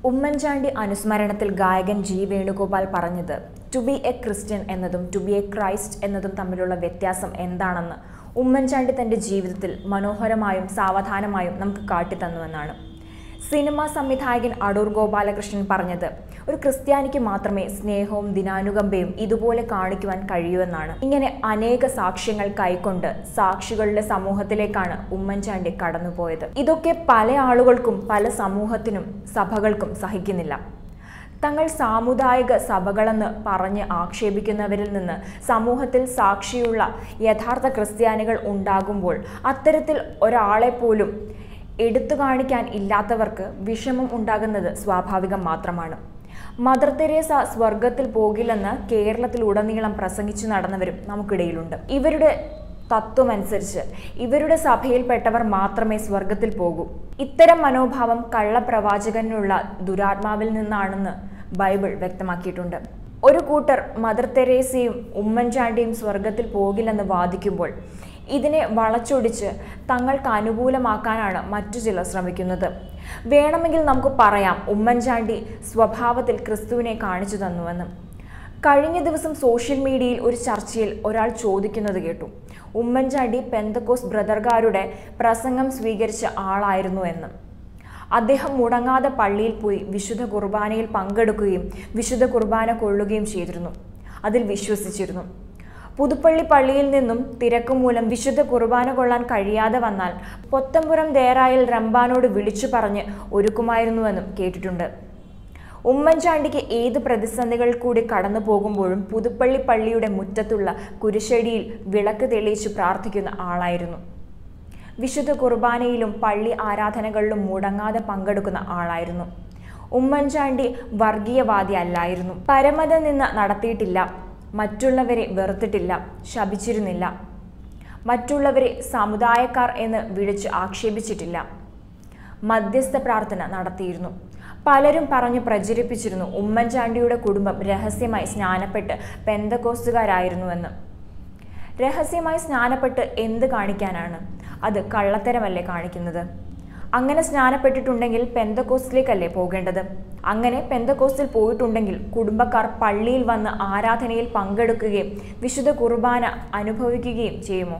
ഉമ്മൻചാണ്ടി അനുസ്മരണത്തിൽ ഗായകൻ ജി വേണുഗോപാൽ പറഞ്ഞത് to be a Christian എന്നതും ടു ബി എ ക്രൈസ്റ്റ് എന്നതും തമ്മിലുള്ള വ്യത്യാസം എന്താണെന്ന് ഉമ്മൻചാണ്ടി തൻ്റെ ജീവിതത്തിൽ മനോഹരമായും സാവധാനമായും നമുക്ക് കാട്ടിത്തന്നുവെന്നാണ് സിനിമാ സംവിധായകൻ അടൂർ ഗോപാലകൃഷ്ണൻ പറഞ്ഞത് ഒരു ക്രിസ്ത്യാനിക്ക് മാത്രമേ സ്നേഹവും ദിനാനുകമ്പയും ഇതുപോലെ കാണിക്കുവാൻ കഴിയൂവെന്നാണ് ഇങ്ങനെ അനേക സാക്ഷ്യങ്ങൾ കൈക്കൊണ്ട് സാക്ഷികളുടെ സമൂഹത്തിലേക്കാണ് ഉമ്മൻചാണ്ടി കടന്നുപോയത് ഇതൊക്കെ പല ആളുകൾക്കും പല സമൂഹത്തിനും സഭകൾക്കും സഹിക്കുന്നില്ല തങ്ങൾ സാമുദായിക സഭകളെന്ന് പറഞ്ഞ് ആക്ഷേപിക്കുന്നവരിൽ നിന്ന് സമൂഹത്തിൽ സാക്ഷിയുള്ള യഥാർത്ഥ ക്രിസ്ത്യാനികൾ ഉണ്ടാകുമ്പോൾ അത്തരത്തിൽ ഒരാളെ പോലും എടുത്തു കാണിക്കാൻ ഇല്ലാത്തവർക്ക് വിഷമം ഉണ്ടാകുന്നത് സ്വാഭാവികം മാത്രമാണ് മദർ തെരേസ സ്വർഗത്തിൽ പോകില്ലെന്ന് കേരളത്തിലുടനീളം പ്രസംഗിച്ചു നടന്നവരും നമുക്കിടയിലുണ്ട് ഇവരുടെ തത്വമനുസരിച്ച് ഇവരുടെ സഭയിൽപ്പെട്ടവർ മാത്രമേ സ്വർഗത്തിൽ പോകൂ ഇത്തരം മനോഭാവം കള്ളപ്രവാചകനുള്ള ദുരാത്മാവിൽ നിന്നാണെന്ന് ബൈബിൾ വ്യക്തമാക്കിയിട്ടുണ്ട് ഒരു കൂട്ടർ മദർ തെരേസയും ഉമ്മൻചാണ്ടിയും സ്വർഗത്തിൽ പോകില്ലെന്ന് വാദിക്കുമ്പോൾ ഇതിനെ വളച്ചൊടിച്ച് തങ്ങൾക്ക് അനുകൂലമാക്കാനാണ് മറ്റു ചിലർ ശ്രമിക്കുന്നത് വേണമെങ്കിൽ നമുക്ക് പറയാം ഉമ്മൻചാണ്ടി സ്വഭാവത്തിൽ ക്രിസ്തുവിനെ കാണിച്ചു തന്നുവെന്ന് കഴിഞ്ഞ ദിവസം സോഷ്യൽ മീഡിയയിൽ ഒരു ചർച്ചയിൽ ഒരാൾ ചോദിക്കുന്നത് കേട്ടു ഉമ്മൻചാണ്ടി പെന്തക്കോസ് ബ്രദർകാരുടെ പ്രസംഗം സ്വീകരിച്ച ആളായിരുന്നു എന്ന് അദ്ദേഹം മുടങ്ങാതെ പള്ളിയിൽ പോയി വിശുദ്ധ കുർബാനയിൽ പങ്കെടുക്കുകയും വിശുദ്ധ കുർബാന കൊള്ളുകയും ചെയ്തിരുന്നു അതിൽ വിശ്വസിച്ചിരുന്നു പുതുപ്പള്ളി പള്ളിയിൽ നിന്നും തിരക്ക് മൂലം വിശുദ്ധ കുർബാന കൊള്ളാൻ കഴിയാതെ വന്നാൽ പൊത്തമ്പുരം ദേറായിൽ റംബാനോട് വിളിച്ചു പറഞ്ഞ് ഒരുക്കുമായിരുന്നുവെന്നും കേട്ടിട്ടുണ്ട് ഉമ്മൻചാണ്ടിക്ക് ഏത് പ്രതിസന്ധികൾ കൂടി കടന്നു പോകുമ്പോഴും പുതുപ്പള്ളി പള്ളിയുടെ മുറ്റത്തുള്ള കുരിശടിയിൽ വിളക്ക് തെളിയിച്ച് പ്രാർത്ഥിക്കുന്ന ആളായിരുന്നു വിശുദ്ധ കുർബാനയിലും പള്ളി ആരാധനകളിലും മുടങ്ങാതെ പങ്കെടുക്കുന്ന ആളായിരുന്നു ഉമ്മൻചാണ്ടി വർഗീയവാദി അല്ലായിരുന്നു പരമത നിന്ന് നടത്തിയിട്ടില്ല മറ്റുള്ളവരെ വെറുത്തിട്ടില്ല ശപിച്ചിരുന്നില്ല മറ്റുള്ളവരെ സമുദായക്കാർ എന്ന് വിളിച്ച് ആക്ഷേപിച്ചിട്ടില്ല മധ്യസ്ഥ പ്രാർത്ഥന നടത്തിയിരുന്നു പലരും പറഞ്ഞു പ്രചരിപ്പിച്ചിരുന്നു ഉമ്മൻചാണ്ടിയുടെ കുടുംബം രഹസ്യമായി സ്നാനപ്പെട്ട് പെന്തകോസ്തുകാരായിരുന്നുവെന്ന് രഹസ്യമായി സ്നാനപ്പെട്ട് എന്ത് കാണിക്കാനാണ് അത് കള്ളത്തരമല്ലേ കാണിക്കുന്നത് അങ്ങനെ സ്നാനപ്പെട്ടിട്ടുണ്ടെങ്കിൽ പെന്തക്കോസ്റ്റിലേക്കല്ലേ പോകേണ്ടത് അങ്ങനെ പെന്തക്കോസ്റ്റിൽ പോയിട്ടുണ്ടെങ്കിൽ കുടുംബക്കാർ പള്ളിയിൽ വന്ന് ആരാധനയിൽ പങ്കെടുക്കുകയും വിശുദ്ധ കുർബാന അനുഭവിക്കുകയും ചെയ്യുമോ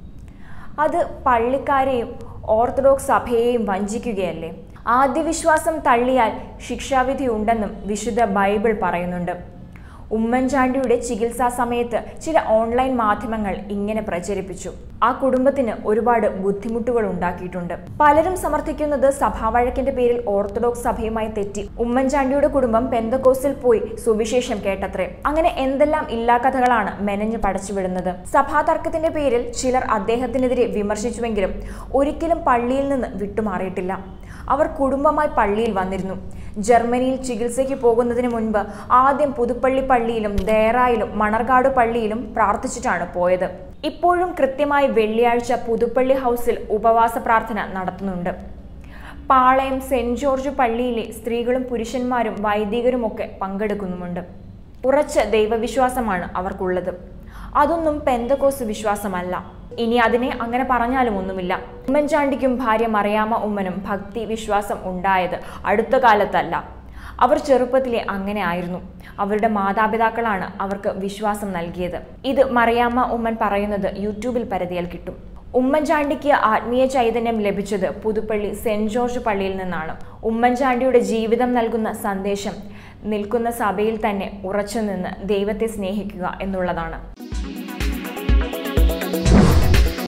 അത് പള്ളിക്കാരെയും ഓർത്തഡോക്സ് സഭയെയും വഞ്ചിക്കുകയല്ലേ ആദ്യവിശ്വാസം തള്ളിയാൽ ശിക്ഷാവിധി ഉണ്ടെന്നും വിശുദ്ധ ബൈബിൾ പറയുന്നുണ്ട് ഉമ്മൻചാണ്ടിയുടെ ചികിത്സാ സമയത്ത് ചില ഓൺലൈൻ മാധ്യമങ്ങൾ ഇങ്ങനെ പ്രചരിപ്പിച്ചു ആ കുടുംബത്തിന് ഒരുപാട് ബുദ്ധിമുട്ടുകൾ ഉണ്ടാക്കിയിട്ടുണ്ട് പലരും സമർത്ഥിക്കുന്നത് സഭാവഴക്കിന്റെ പേരിൽ ഓർത്തഡോക്സ് സഭയുമായി തെറ്റി ഉമ്മൻചാണ്ടിയുടെ കുടുംബം പെന്തക്കോസിൽ പോയി സുവിശേഷം കേട്ടത്രേ അങ്ങനെ എന്തെല്ലാം ഇല്ലാക്കഥകളാണ് മെനഞ്ഞു പടച്ചുവിടുന്നത് സഭാതർക്കത്തിന്റെ പേരിൽ ചിലർ അദ്ദേഹത്തിനെതിരെ വിമർശിച്ചുവെങ്കിലും ഒരിക്കലും പള്ളിയിൽ നിന്ന് വിട്ടുമാറിയിട്ടില്ല അവർ കുടുംബമായി പള്ളിയിൽ വന്നിരുന്നു ജർമ്മനിയിൽ ചികിത്സയ്ക്ക് പോകുന്നതിന് മുൻപ് ആദ്യം പുതുപ്പള്ളി പള്ളിയിലും ദേറായിലും മണർകാട് പള്ളിയിലും പ്രാർത്ഥിച്ചിട്ടാണ് പോയത് ഇപ്പോഴും കൃത്യമായി വെള്ളിയാഴ്ച പുതുപ്പള്ളി ഹൗസിൽ ഉപവാസ പ്രാർത്ഥന നടത്തുന്നുണ്ട് പാളയം സെന്റ് ജോർജ് പള്ളിയിലെ സ്ത്രീകളും പുരുഷന്മാരും വൈദികരുമൊക്കെ പങ്കെടുക്കുന്നുമുണ്ട് ഉറച്ച ദൈവവിശ്വാസമാണ് അവർക്കുള്ളത് അതൊന്നും പെന്തകോസ് വിശ്വാസമല്ല ഇനി അതിനെ അങ്ങനെ പറഞ്ഞാലും ഒന്നുമില്ല ഉമ്മൻചാണ്ടിക്കും ഭാര്യ മറിയാമ്മ ഉമ്മനും ഭക്തി വിശ്വാസം ഉണ്ടായത് അടുത്ത കാലത്തല്ല അവർ ചെറുപ്പത്തിലെ അങ്ങനെ ആയിരുന്നു അവരുടെ മാതാപിതാക്കളാണ് അവർക്ക് വിശ്വാസം നൽകിയത് ഇത് മറിയാമ്മ ഉമ്മൻ പറയുന്നത് യൂട്യൂബിൽ പരതിയാൽ കിട്ടും ഉമ്മൻചാണ്ടിക്ക് ആത്മീയ ചൈതന്യം ലഭിച്ചത് പുതുപ്പള്ളി സെന്റ് ജോർജ് പള്ളിയിൽ നിന്നാണ് ഉമ്മൻചാണ്ടിയുടെ ജീവിതം നൽകുന്ന സന്ദേശം നിൽക്കുന്ന സഭയിൽ തന്നെ ഉറച്ചുനിന്ന് ദൈവത്തെ സ്നേഹിക്കുക എന്നുള്ളതാണ്